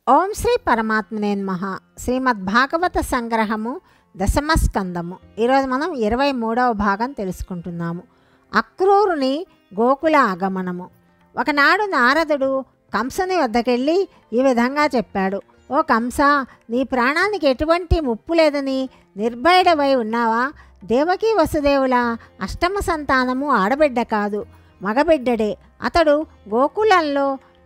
ఓం శ్రీ పరమాత్మనే నమః శ్రీమద్ భాగవత సంగ్రహము దశమ స్కందము ఈరోజు మనం ఇరవై మూడవ భాగం తెలుసుకుంటున్నాము అక్రూరుని గోకుల ఆగమనము ఒకనాడు నారదుడు కంసుని వద్దకెళ్ళి ఈ విధంగా చెప్పాడు ఓ కంస నీ ప్రాణానికి ఎటువంటి ముప్పు లేదని నిర్భయుడవై ఉన్నావా దేవకీ వసుదేవుల అష్టమ సంతానము ఆడబిడ్డ కాదు మగబిడ్డడే అతడు గోకులంలో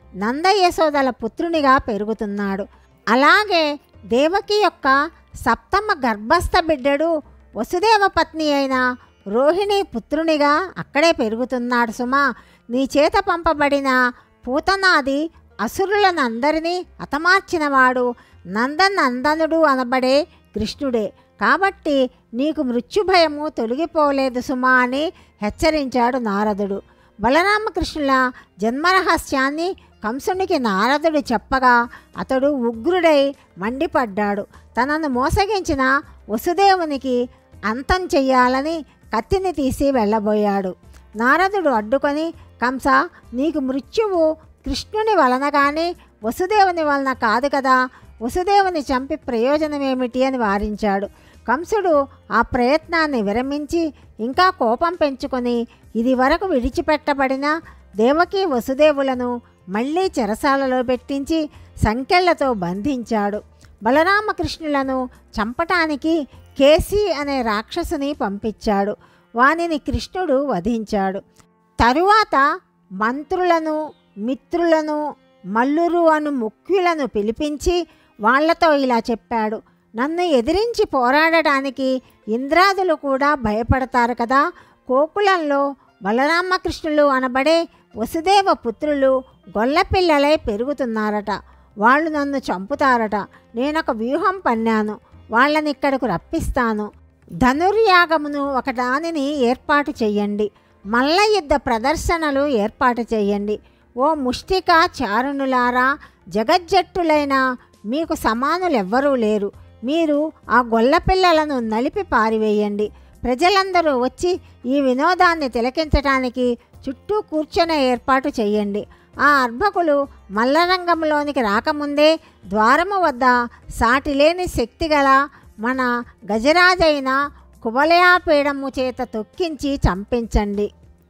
నందయశోదల పుత్రునిగా పెరుగుతున్నాడు అలాగే దేవకి యొక్క సప్తమ గర్భస్థ బిడ్డడు వసుదేవ పత్ని అయిన రోహిణి పుత్రునిగా అక్కడే పెరుగుతున్నాడు సుమా నీ చేత పంపబడిన పూతనాది అసురులనందరినీ హతమార్చినవాడు నందనందనుడు అనబడే కృష్ణుడే కాబట్టి నీకు మృత్యుభయము తొలగిపోలేదు సుమా అని హెచ్చరించాడు నారదుడు బలరామకృష్ణుల జన్మరహస్యాన్ని కంసునికి నారదుడు చెప్పగా అతడు ఉగ్రుడై మండిపడ్డాడు తనను మోసగించిన వసుదేవునికి అంతం చెయ్యాలని కత్తిని తీసి వెళ్ళబోయాడు నారదుడు అడ్డుకొని కంస నీకు మృత్యువు కృష్ణుని వలన కానీ వసుదేవుని వలన కాదు కదా వసుదేవుని చంపి ప్రయోజనమేమిటి అని వారించాడు కంసుడు ఆ ప్రయత్నాన్ని విరమించి ఇంకా కోపం పెంచుకొని ఇది వరకు విడిచిపెట్టబడిన దేవకి వసుదేవులను మళ్ళీ చెరసాలలో పెట్టించి సంకెళ్లతో బంధించాడు బలరామకృష్ణులను చంపటానికి కేసి అనే రాక్షసుని పంపించాడు వానిని కృష్ణుడు వధించాడు తరువాత మంత్రులను మిత్రులను మల్లురు అను ముఖ్యులను పిలిపించి వాళ్లతో ఇలా చెప్పాడు నన్ను ఎదిరించి పోరాడటానికి ఇంద్రాదులు కూడా భయపడతారు కదా కోకులంలో బలరామకృష్ణులు అనబడే వసుదేవ పుత్రులు గొల్లపిల్లలై పెరుగుతున్నారట వాళ్ళు నన్ను చంపుతారట నేనొక వ్యూహం పన్నాను వాళ్ళని ఇక్కడకు రప్పిస్తాను ధనుర్యాగమును ఒకదానిని ఏర్పాటు చెయ్యండి మల్ల యుద్ధ ప్రదర్శనలు ఏర్పాటు చేయండి ఓ ముష్టిక చారుణులారా జగజ్జట్టులైన మీకు సమానులెవ్వరూ లేరు మీరు ఆ గొల్లపిల్లలను నలిపి పారివేయండి ప్రజలందరూ వచ్చి ఈ వినోదాన్ని తిలకించటానికి చుట్టూ కూర్చొనే ఏర్పాటు చేయండి ఆ అర్భకులు మల్లరంగంలోనికి రాకముందే ద్వారము వద్ద సాటిలేని శక్తిగల మన గజరాజైన కువలయాపీడము చేత తొక్కించి చంపించండి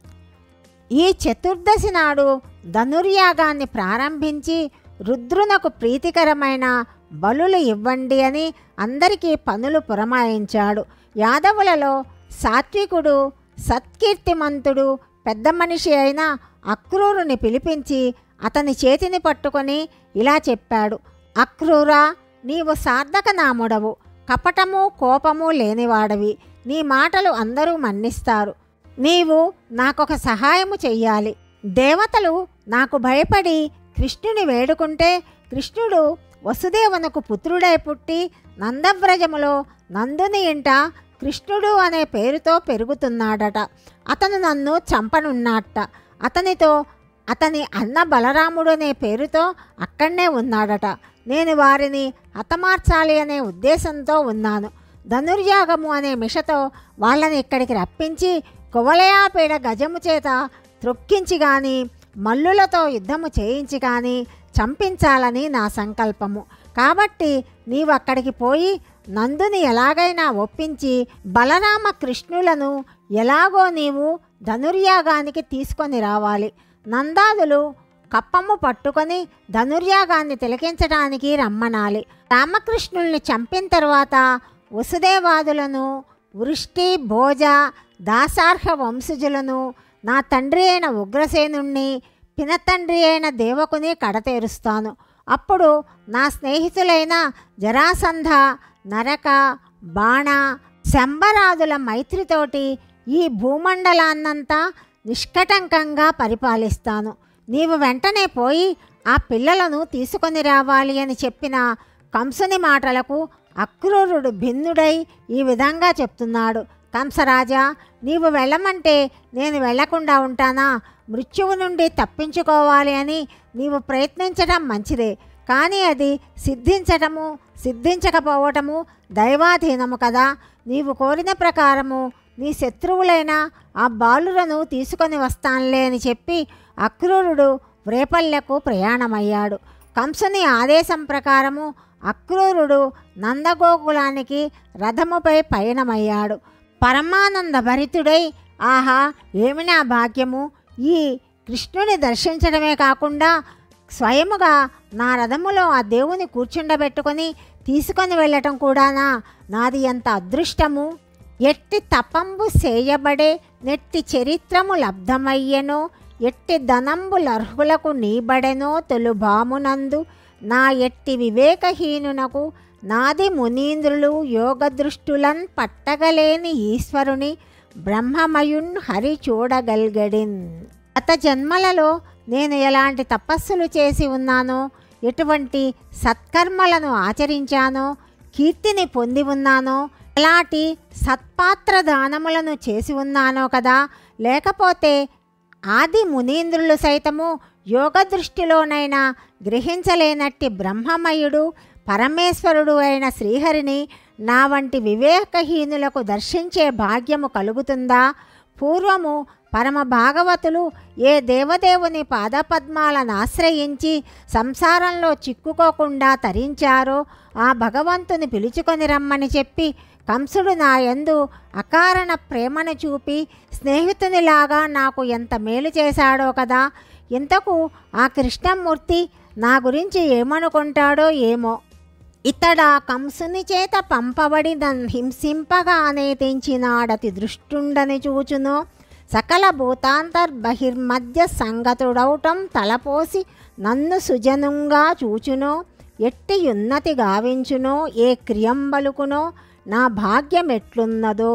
ఈ చతుర్దశి నాడు ధనుర్యాగాన్ని ప్రారంభించి రుద్రునకు ప్రీతికరమైన బలులు ఇవ్వండి అని అందరికీ పనులు పురమాయించాడు యాదవులలో సాత్వికుడు సత్కీర్తిమంతుడు పెద్ద మనిషి అయిన అక్రూరుని పిలిపించి అతని చేతిని పట్టుకొని ఇలా చెప్పాడు అక్రూరా నీవు సార్థక నాముడవు కపటము కోపము లేనివాడవి నీ మాటలు అందరూ మన్నిస్తారు నీవు నాకొక సహాయము చెయ్యాలి దేవతలు నాకు భయపడి కృష్ణుని వేడుకుంటే కృష్ణుడు వసుదేవనకు పుత్రుడై పుట్టి నందవ్రజములో నందుని ఇంట కృష్ణుడు అనే పేరుతో పెరుగుతున్నాడట అతను నన్ను చంపనున్నట్ట అతనితో అతని అన్న బలరాముడు అనే పేరుతో అక్కడనే ఉన్నాడట నేను వారిని హతమార్చాలి అనే ఉద్దేశంతో ఉన్నాను ధనుర్యాగము అనే మిషతో వాళ్ళని ఇక్కడికి రప్పించి కువలయాపీడ గజము చేత త్రొక్కించి కానీ మల్లులతో యుద్ధము చేయించి కానీ చంపించాలని నా సంకల్పము కాబట్టి నీవు అక్కడికి పోయి నందుని ఎలాగైనా ఒప్పించి బలరామ కృష్ణులను ఎలాగో నీవు ధనుర్యాగానికి తీసుకొని రావాలి నందాదులు కప్పము పట్టుకొని ధనుర్యాగాన్ని తిలకించడానికి రమ్మనాలి రామకృష్ణుల్ని చంపిన తర్వాత వసుదేవాదులను వృష్టి భోజ దాసార్హ వంశజులను నా తండ్రి అయిన ఉగ్రసేనుణ్ణి పినతండ్రి అయిన దేవకుని కడతేరుస్తాను అప్పుడు నా స్నేహితులైన జరాసంధ నరక బాణ శంబరాదుల మైత్రితోటి ఈ భూమండలాన్నంతా నిష్కటంకంగా పరిపాలిస్తాను నీవు వెంటనే పోయి ఆ పిల్లలను తీసుకొని రావాలి అని చెప్పిన కంసుని మాటలకు అక్రూరుడు భిన్నుడై ఈ విధంగా చెప్తున్నాడు కంసరాజా నీవు వెళ్ళమంటే నేను వెళ్లకుండా ఉంటానా మృత్యువు నుండి తప్పించుకోవాలి అని నీవు ప్రయత్నించడం మంచిదే కానీ అది సిద్ధించటము సిద్ధించకపోవటము దైవాధీనము కదా నీవు కోరిన ప్రకారము నీ శత్రువులైన ఆ బాలులను తీసుకొని వస్తానులే అని చెప్పి అక్రూరుడు వ్రేపల్లెకు ప్రయాణమయ్యాడు కంసుని ఆదేశం ప్రకారము అక్రూరుడు నందగోకులానికి రథముపై పయనమయ్యాడు పరమానంద భరితుడై ఆహా ఏమి నా భాగ్యము ఈ కృష్ణుని దర్శించడమే కాకుండా స్వయముగా నా రథములో ఆ దేవుని కూర్చుండబెట్టుకొని తీసుకొని వెళ్ళటం కూడానా నాది ఎంత అదృష్టము ఎట్టి తపంబు చేయబడే నెట్టి చరిత్రము లబ్ధమయ్యెనో ఎట్టి ధనంబులర్హులకు నీబడెనో తొలుభామునందు నా ఎట్టి వివేకహీనునకు నాది మునీంద్రులు యోగదృష్టులన్ పట్టగలేని ఈశ్వరుని బ్రహ్మమయున్ హరి చూడగల్గడిన్ గత జన్మలలో నేను ఎలాంటి తపస్సులు చేసి ఉన్నానో ఎటువంటి సత్కర్మలను ఆచరించానో కీర్తిని పొంది ఉన్నానో ఎలాంటి సత్పాత్ర దానములను చేసి ఉన్నానో కదా లేకపోతే ఆది మునీంద్రులు సైతము యోగ దృష్టిలోనైనా గ్రహించలేనట్టి బ్రహ్మమయుడు పరమేశ్వరుడు అయిన శ్రీహరిని నా వంటి వివేకహీనులకు దర్శించే భాగ్యము కలుగుతుందా పూర్వము పరమ భాగవతులు ఏ దేవదేవుని పాదపద్మాలను ఆశ్రయించి సంసారంలో చిక్కుకోకుండా తరించారో ఆ భగవంతుని పిలుచుకొని రమ్మని చెప్పి కంసుడు నా యందు అకారణ ప్రేమను చూపి స్నేహితునిలాగా నాకు ఎంత మేలు చేశాడో కదా ఇంతకు ఆ కృష్ణమూర్తి నా గురించి ఏమనుకుంటాడో ఏమో ఇతడా కంసుని చేత పంపబడి నన్ను హింసింపగానే తెంచినాడతి దృష్టుండని చూచునో సకల భూతాంతర్బహిర్మధ్య సంగతుడవటం తలపోసి నన్ను సుజనుంగా చూచునో ఎట్టి ఉన్నతి గావించునో ఏ క్రియంబలుకునో నా భాగ్యం ఎట్లున్నదో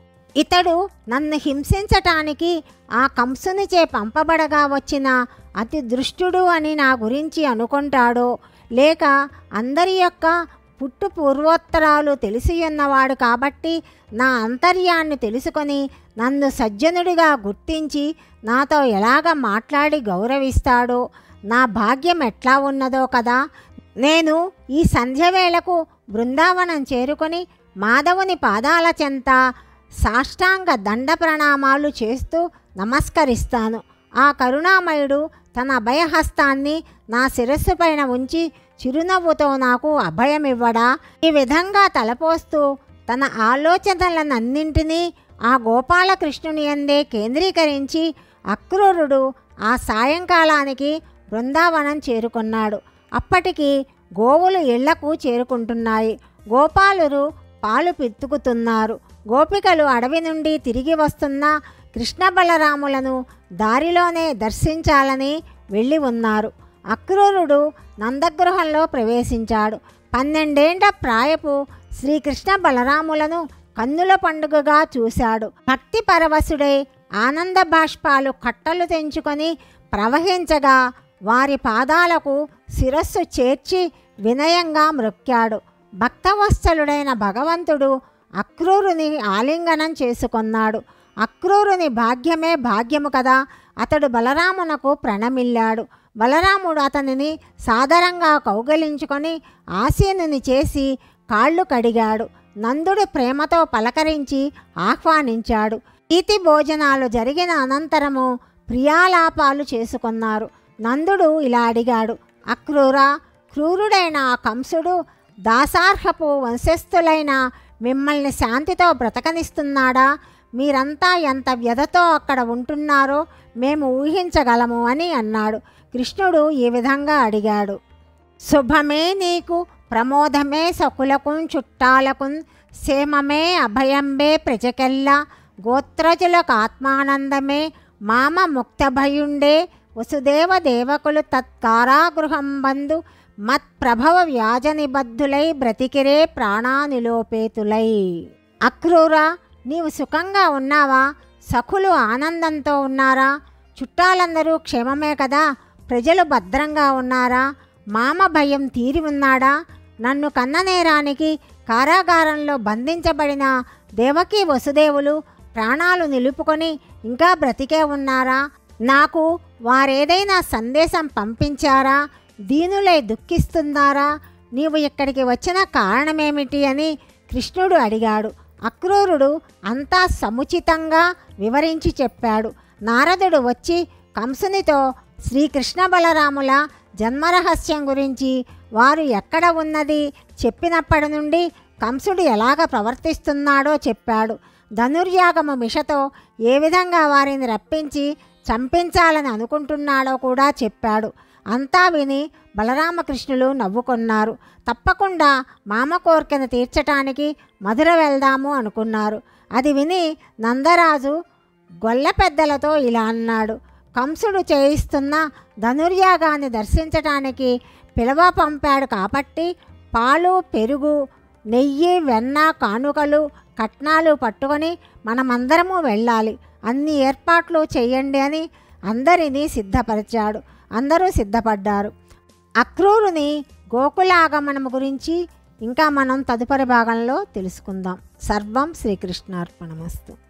ఇతడు నన్ను హింసించటానికి ఆ కంసునిచే పంపబడగా వచ్చిన అతి దృష్టుడు అని నా గురించి అనుకుంటాడో లేక అందరి యొక్క పుట్టు పూర్వోత్తరాలు తెలిసి ఉన్నవాడు కాబట్టి నా అంతర్యాన్ని తెలుసుకొని నన్ను సజ్జనుడిగా గుర్తించి నాతో ఎలాగ మాట్లాడి గౌరవిస్తాడో నా భాగ్యం ఎట్లా ఉన్నదో కదా నేను ఈ సంధ్యవేళకు బృందావనం చేరుకొని మాధవుని పాదాల చెంత సాష్టాంగ దండ ప్రణామాలు చేస్తూ నమస్కరిస్తాను ఆ కరుణామయుడు తన అభయహస్తాన్ని నా శిరస్సు పైన ఉంచి చిరునవ్వుతో నాకు అభయమివ్వడా ఈ విధంగా తలపోస్తూ తన ఆలోచనలనన్నింటినీ ఆ గోపాలకృష్ణుని అందే కేంద్రీకరించి అక్రూరుడు ఆ సాయంకాలానికి బృందావనం చేరుకున్నాడు అప్పటికి గోవులు ఇళ్లకు చేరుకుంటున్నాయి గోపాలురు పాలు పిత్తుకుతున్నారు గోపికలు అడవి నుండి తిరిగి వస్తున్న కృష్ణ బలరాములను దారిలోనే దర్శించాలని వెళ్ళి ఉన్నారు అక్రూరుడు నందగృహంలో ప్రవేశించాడు పన్నెండేండ్ల ప్రాయపు శ్రీకృష్ణ బలరాములను కన్నుల పండుగగా చూశాడు భక్తి పరవశుడై ఆనంద బాష్పాలు కట్టలు తెంచుకొని ప్రవహించగా వారి పాదాలకు శిరస్సు చేర్చి వినయంగా మ్రొక్కాడు భక్తవత్సలుడైన భగవంతుడు అక్రూరుని ఆలింగనం చేసుకొన్నాడు అక్రూరుని భాగ్యమే భాగ్యము కదా అతడు బలరామునకు ప్రణమిల్లాడు బలరాముడు అతనిని సాదరంగా కౌగలించుకొని ఆసీనుని చేసి కాళ్ళు కడిగాడు నందుడు ప్రేమతో పలకరించి ఆహ్వానించాడు ఈతి భోజనాలు జరిగిన అనంతరము ప్రియాలాపాలు చేసుకున్నారు నందుడు ఇలా అడిగాడు అక్రూరా క్రూరుడైన ఆ కంసుడు దాసార్హపు వంశస్థులైన మిమ్మల్ని శాంతితో బ్రతకనిస్తున్నాడా మీరంతా ఎంత వ్యధతో అక్కడ ఉంటున్నారో మేము ఊహించగలము అని అన్నాడు కృష్ణుడు ఈ విధంగా అడిగాడు శుభమే నీకు ప్రమోదమే సకులకున్ చుట్టాలకున్ సేమమే అభయంబే ప్రజకెల్లా గోత్రజులకు ఆత్మానందమే మామ ముక్తభయుండే వసుదేవ దేవకులు తత్కారాగృహం బంధు మత్ ప్రభవ వ్యాజ నిబద్ధులై బ్రతికిరే ప్రాణానిలోపేతులై అక్రూరా నీవు సుఖంగా ఉన్నావా సఖులు ఆనందంతో ఉన్నారా చుట్టాలందరూ క్షేమమే కదా ప్రజలు భద్రంగా ఉన్నారా మామ భయం తీరి ఉన్నాడా నన్ను కన్ననేరానికి కారాగారంలో బంధించబడిన దేవకీ వసుదేవులు ప్రాణాలు నిలుపుకొని ఇంకా బ్రతికే ఉన్నారా నాకు వారేదైనా సందేశం పంపించారా దీనులై దుఃఖిస్తున్నారా నీవు ఇక్కడికి వచ్చిన కారణమేమిటి అని కృష్ణుడు అడిగాడు అక్రూరుడు అంతా సముచితంగా వివరించి చెప్పాడు నారదుడు వచ్చి కంసునితో శ్రీకృష్ణ బలరాముల జన్మరహస్యం గురించి వారు ఎక్కడ ఉన్నది చెప్పినప్పటి నుండి కంసుడు ఎలాగ ప్రవర్తిస్తున్నాడో చెప్పాడు ధనుర్యాగము మిషతో ఏ విధంగా వారిని రప్పించి చంపించాలని అనుకుంటున్నాడో కూడా చెప్పాడు అంతా విని బలరామకృష్ణులు నవ్వుకున్నారు తప్పకుండా మామ కోరికను తీర్చటానికి మధుర వెళ్దాము అనుకున్నారు అది విని నందరాజు గొల్ల పెద్దలతో ఇలా అన్నాడు కంసుడు చేయిస్తున్న ధనుర్యాగాన్ని దర్శించటానికి పిలవ పంపాడు కాబట్టి పాలు పెరుగు నెయ్యి వెన్న కానుకలు కట్నాలు పట్టుకొని మనమందరము వెళ్ళాలి అన్ని ఏర్పాట్లు చేయండి అని అందరినీ సిద్ధపరిచాడు అందరూ సిద్ధపడ్డారు అక్రూరుని గోకులాగమనము గురించి ఇంకా మనం తదుపరి భాగంలో తెలుసుకుందాం సర్వం శ్రీకృష్ణార్పణమస్తు